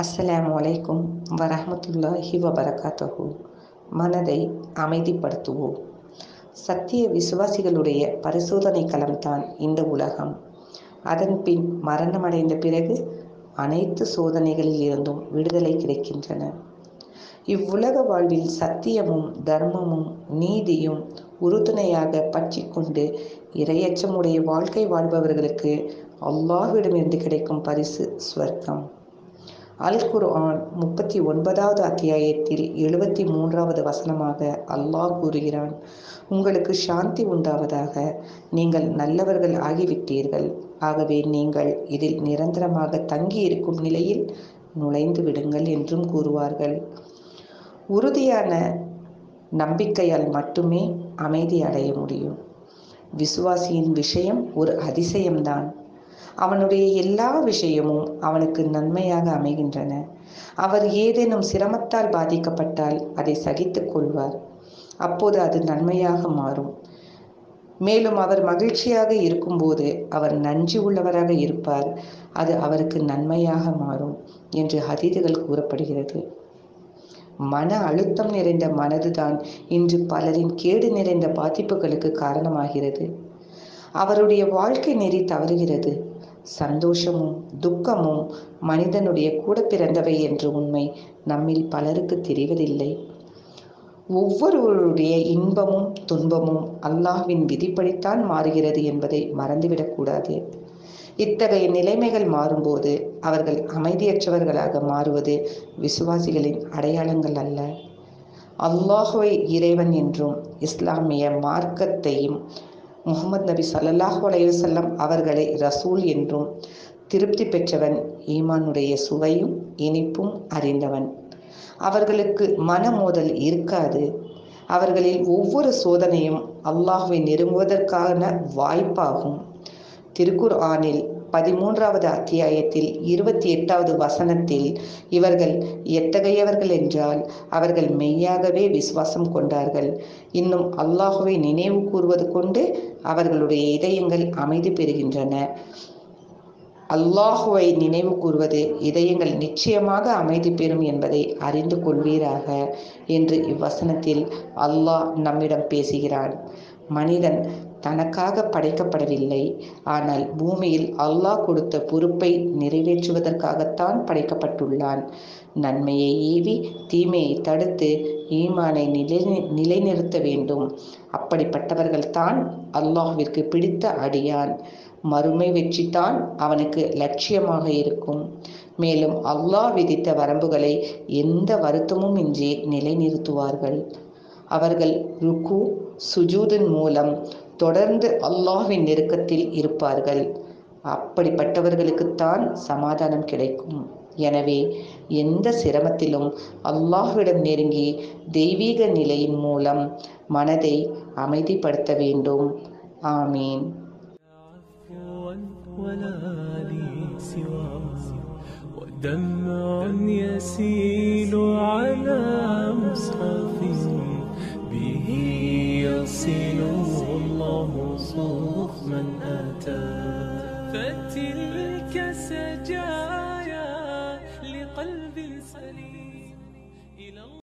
அஸ்ஸலாமு அலைக்கும் வரஹ்மத்துல்லாஹி வபரகாத்தஹு மனதை அமைதிப்படுத்துவோம் சத்திய விசுவாசிகளுடைய பரிசோதனை களம்தான் இந்த உலகம் அதன் பின் மரணமடைந்த பிறகு அனைத்து சோதனைகளில் இருந்தும் விடுதலை கிடைக்கின்றன இவ்வுலக வாழ்வில் சத்தியமும் தர்மமும் நீதியும் உறுதுணையாக பற்றிக்கொண்டு இரையச்சமுடைய வாழ்க்கை வாழ்பவர்களுக்கு அல்லாஹ்விடமிருந்து கிடைக்கும் பரிசு ஸ்வர்க்கம் அல் குர்ஆன் முப்பத்தி ஒன்பதாவது அத்தியாயத்தில் எழுபத்தி மூன்றாவது வசனமாக அல்லாஹ் கூறுகிறான் உங்களுக்கு சாந்தி உண்டாவதாக நீங்கள் நல்லவர்கள் ஆகிவிட்டீர்கள் ஆகவே நீங்கள் இதில் நிரந்தரமாக தங்கி இருக்கும் நிலையில் நுழைந்து விடுங்கள் என்றும் கூறுவார்கள் உறுதியான நம்பிக்கையால் மட்டுமே அமைதி அடைய முடியும் விசுவாசியின் விஷயம் ஒரு அதிசயம்தான் அவனுடைய எல்லா விஷயமும் அவனுக்கு நன்மையாக அமைகின்றன அவர் ஏதேனும் சிரமத்தால் பாதிக்கப்பட்டால் அதை சகித்துக் கொள்வார் அப்போது அது நன்மையாக மாறும் மேலும் அவர் மகிழ்ச்சியாக இருக்கும்போது அவர் நன்றி உள்ளவராக இருப்பார் அது அவருக்கு நன்மையாக மாறும் என்று ஹதீதுகள் கூறப்படுகிறது மன அழுத்தம் நிறைந்த மனதுதான் இன்று பலரின் கேடு நிறைந்த பாதிப்புகளுக்கு காரணமாகிறது அவருடைய வாழ்க்கை நெறி தவறுகிறது சந்தோஷமும் துக்கமும் மனிதனுடைய கூட பிறந்தவை என்ற உண்மை நம்மில் பலருக்கு தெரிவதில்லை ஒவ்வொருவருடைய இன்பமும் துன்பமும் அல்லாஹ்வின் விதிப்படித்தான் மாறுகிறது என்பதை மறந்துவிடக்கூடாது இத்தகைய நிலைமைகள் மாறும்போது அவர்கள் அமைதியற்றவர்களாக மாறுவது விசுவாசிகளின் அடையாளங்கள் அல்ல அல்லாஹுவை இறைவன் என்றும் இஸ்லாமிய மார்க்கத்தையும் முகமது நபி சல்லாஹூ அலையுசல்லம் அவர்களை ரசூல் என்றும் திருப்தி பெற்றவன் ஈமானுடைய சுவையும் இனிப்பும் அறிந்தவன் அவர்களுக்கு மனமோதல் இருக்காது அவர்களில் ஒவ்வொரு சோதனையும் அல்லாஹுவை நெருங்குவதற்கான வாய்ப்பாகும் திருக்குர் ஆனில் பதிமூன்றாவது அத்தியாயத்தில் இருபத்தி எட்டாவது வசனத்தில் இவர்கள் எத்தகையவர்கள் என்றால் அவர்கள் மெய்யாகவே விசுவாசம் கொண்டார்கள் இன்னும் அல்லாஹுவை நினைவு கூறுவது கொண்டு அவர்களுடைய இதயங்கள் அமைதி பெறுகின்றன அல்லாஹுவை நினைவு கூறுவது இதயங்கள் நிச்சயமாக அமைதி பெறும் என்பதை அறிந்து கொள்வீராக என்று இவ்வசனத்தில் அல்லாஹ் நம்மிடம் பேசுகிறான் மனிதன் தனக்காக படைக்கப்படவில்லை ஆனால் பூமியில் அல்லாஹ் கொடுத்த பொறுப்பை நிறைவேற்றுவதற்காகத்தான் படைக்கப்பட்டுள்ளான் நன்மையை ஏவி தீமையை தடுத்து ஈமானை நிலை நிலைநிறுத்த வேண்டும் அப்படிப்பட்டவர்கள் தான் அல்லாஹ்விற்கு பிடித்த அடியான் மறுமை வெற்றிதான் அவனுக்கு லட்சியமாக இருக்கும் மேலும் அல்லாஹ் விதித்த வரம்புகளை எந்த வருத்தமும் இன்றி நிலைநிறுத்துவார்கள் அவர்கள் ருக்கு சுஜூதின் மூலம் தொடர்ந்து அல்லாஹ்வின் நெருக்கத்தில் இருப்பார்கள் அப்படிப்பட்டவர்களுக்குத்தான் சமாதானம் கிடைக்கும் எனவே எந்த சிரமத்திலும் அல்லாஹ்விடம் நெருங்கி தெய்வீக நிலையின் மூலம் மனதை அமைதிப்படுத்த வேண்டும் ஆமீன் ولا لي سوى ودمع يسيل على مصحف به يصل الله صوف من أتى فتلك سجايا لقلب سليم إلى